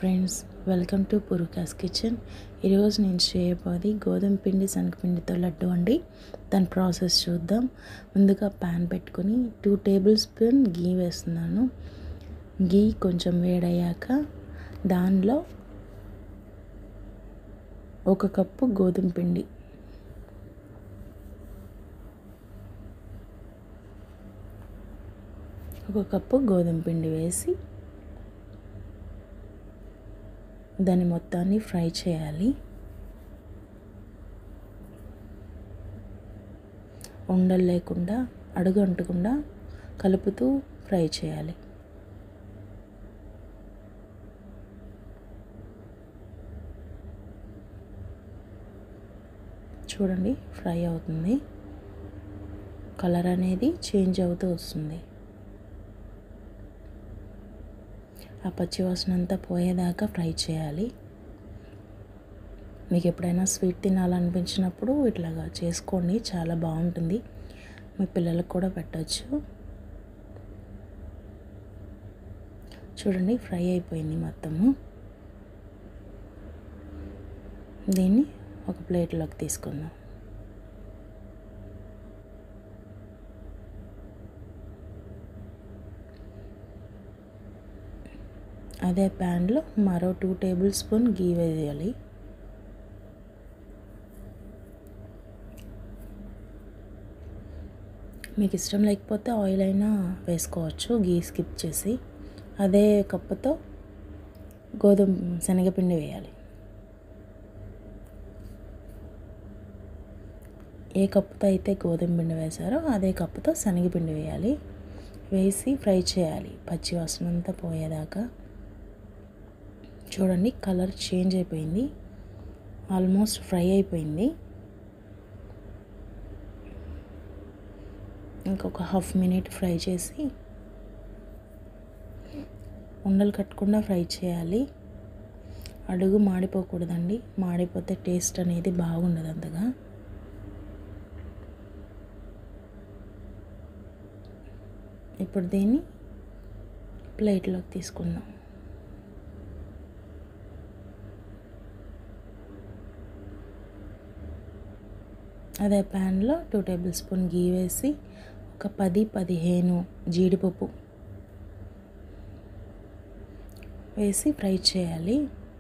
friends welcome to పురుకాస్ kitchen ఈరోజు నేను చేయబోది గోధుమ పిండి శనగపిండితో లడ్డు అండి దాని ప్రాసెస్ చూద్దాం ముందుగా ప్యాన్ పెట్టుకొని టూ టేబుల్ స్పూన్ గీ వేస్తున్నాను గీ కొంచెం వేడయ్యాక దానిలో ఒక కప్పు గోధుమ పిండి ఒక కప్పు గోధుమ పిండి వేసి దాన్ని మొత్తాన్ని ఫ్రై చేయాలి ఉండలు లేకుండా అడుగు అంటకుండా కలుపుతూ ఫ్రై చేయాలి చూడండి ఫ్రై అవుతుంది కలర్ అనేది చేంజ్ అవుతూ వస్తుంది ఆ పచ్చివాసన అంతా పోయేదాకా ఫ్రై చేయాలి మీకు ఎప్పుడైనా స్వీట్ తినాలనిపించినప్పుడు ఇట్లాగా చేసుకోండి చాలా బాగుంటుంది మీ పిల్లలకు కూడా పెట్టచ్చు చూడండి ఫ్రై అయిపోయింది మొత్తము దీన్ని ఒక ప్లేట్లోకి తీసుకుందాం అదే ప్యాన్లో మరో టూ టేబుల్ స్పూన్ గీ వేయాలి మీకు ఇష్టం లేకపోతే ఆయిల్ అయినా వేసుకోవచ్చు గీ స్కిప్ చేసి అదే కప్పుతో గోధుమ శనగపిండి వేయాలి ఏ కప్పుతో అయితే గోధుమ పిండి వేశారో అదే కప్పుతో శనగపిండి వేయాలి వేసి ఫ్రై చేయాలి పచ్చి వాసన అంతా పోయేదాకా చూడండి కలర్ చేంజ్ అయిపోయింది ఆల్మోస్ట్ ఫ్రై అయిపోయింది ఇంకొక హాఫ్ మినిట్ ఫ్రై చేసి ఉండలు కట్టకుండా ఫ్రై చేయాలి అడుగు మాడిపోకూడదండి మాడిపోతే టేస్ట్ అనేది బాగుండదు అంతగా ఇప్పుడు దీన్ని ప్లేట్లోకి తీసుకుందాం అదే ప్యాన్లో టూ టేబుల్ స్పూన్ గీ వేసి ఒక పది పదిహేను జీడిపప్పు వేసి ఫ్రై చేయాలి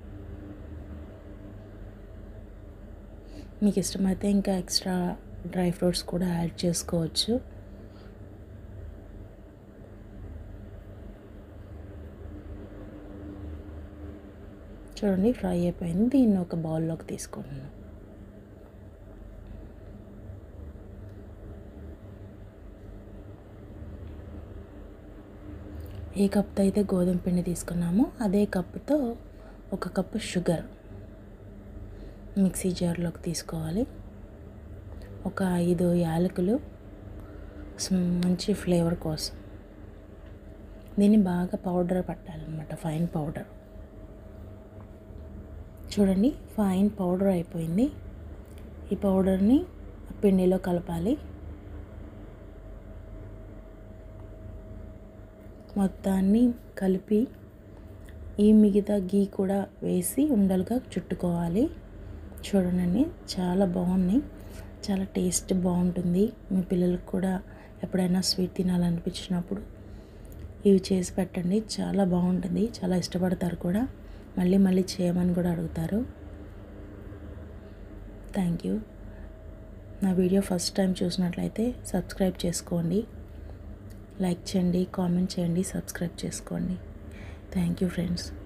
మీకు ఇష్టమైతే ఇంకా ఎక్స్ట్రా డ్రై ఫ్రూట్స్ కూడా యాడ్ చేసుకోవచ్చు చూడండి ఫ్రై అయిపోయింది దీన్ని ఒక బౌల్లోకి తీసుకుంటున్నాను ఏ కప్తో అయితే గోధుమ పిండి తీసుకున్నామో అదే కప్పుతో ఒక కప్పు షుగర్ మిక్సీ జార్లోకి తీసుకోవాలి ఒక ఐదు యాలకులు మంచి ఫ్లేవర్ కోసం దీన్ని బాగా పౌడర్ పట్టాలన్నమాట ఫైన్ పౌడర్ చూడండి ఫైన్ పౌడర్ అయిపోయింది ఈ పౌడర్ని పిండిలో కలపాలి మొత్తాన్ని కలిపి ఈ మిగతా గీ కూడా వేసి ఉండలుగా చుట్టుకోవాలి చూడండి చాలా బాగున్నాయి చాలా టేస్ట్ బాగుంటుంది మీ పిల్లలకు కూడా ఎప్పుడైనా స్వీట్ తినాలనిపించినప్పుడు ఇవి చేసి పెట్టండి చాలా బాగుంటుంది చాలా ఇష్టపడతారు కూడా మళ్ళీ మళ్ళీ చేయమని కూడా అడుగుతారు థ్యాంక్ యూ నా వీడియో ఫస్ట్ టైం చూసినట్లయితే సబ్స్క్రైబ్ చేసుకోండి లైక్ చేయండి కామెంట్ చేయండి సబ్స్క్రైబ్ చేసుకోండి థ్యాంక్ యూ ఫ్రెండ్స్